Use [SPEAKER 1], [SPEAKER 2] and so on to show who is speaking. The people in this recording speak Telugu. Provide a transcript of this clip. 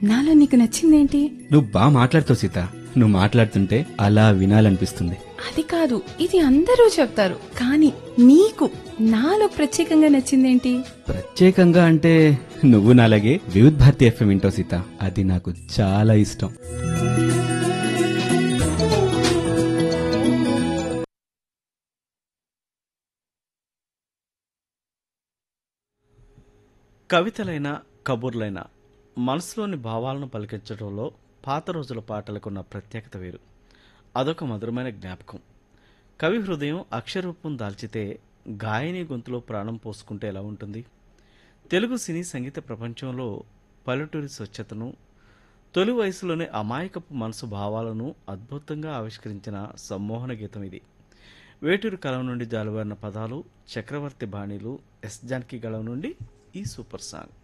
[SPEAKER 1] నాలో నీకు నచ్చిందేంటి
[SPEAKER 2] నువ్వు బాగా మాట్లాడుతావు సీత నువ్వు మాట్లాడుతుంటే అలా వినాలనిపిస్తుంది
[SPEAKER 1] అది కాదు ఇది అందరూ చెప్తారు కానీ నీకు నాలో ప్రత్యేకంగా నచ్చిందేంటి
[SPEAKER 2] ప్రత్యేకంగా అంటే నువ్వు నాలాగే వివిధ్ భారతి ఎఫ్ఎం వింటావు సీత అది నాకు చాలా ఇష్టం
[SPEAKER 3] కవితలైన కబుర్లైన మనసులోని భావాలను పలికించడంలో పాత రోజుల పాటలకున్న ప్రత్యేకత వేరు అదొక మధురమైన జ్ఞాపకం కవి హృదయం అక్షరూపం దాల్చితే గాయని గొంతులో ప్రాణం పోసుకుంటే ఎలా ఉంటుంది తెలుగు సినీ సంగీత ప్రపంచంలో పల్లెటూరి స్వచ్ఛతను తొలి వయసులోనే అమాయకపు మనసు భావాలను అద్భుతంగా ఆవిష్కరించిన సమ్మోహన గీతం ఇది వేటూరు కలం నుండి జాలువారిన పదాలు చక్రవర్తి బాణీలు ఎస్ జానకి గళం నుండి ఈ సూపర్ సాంగ్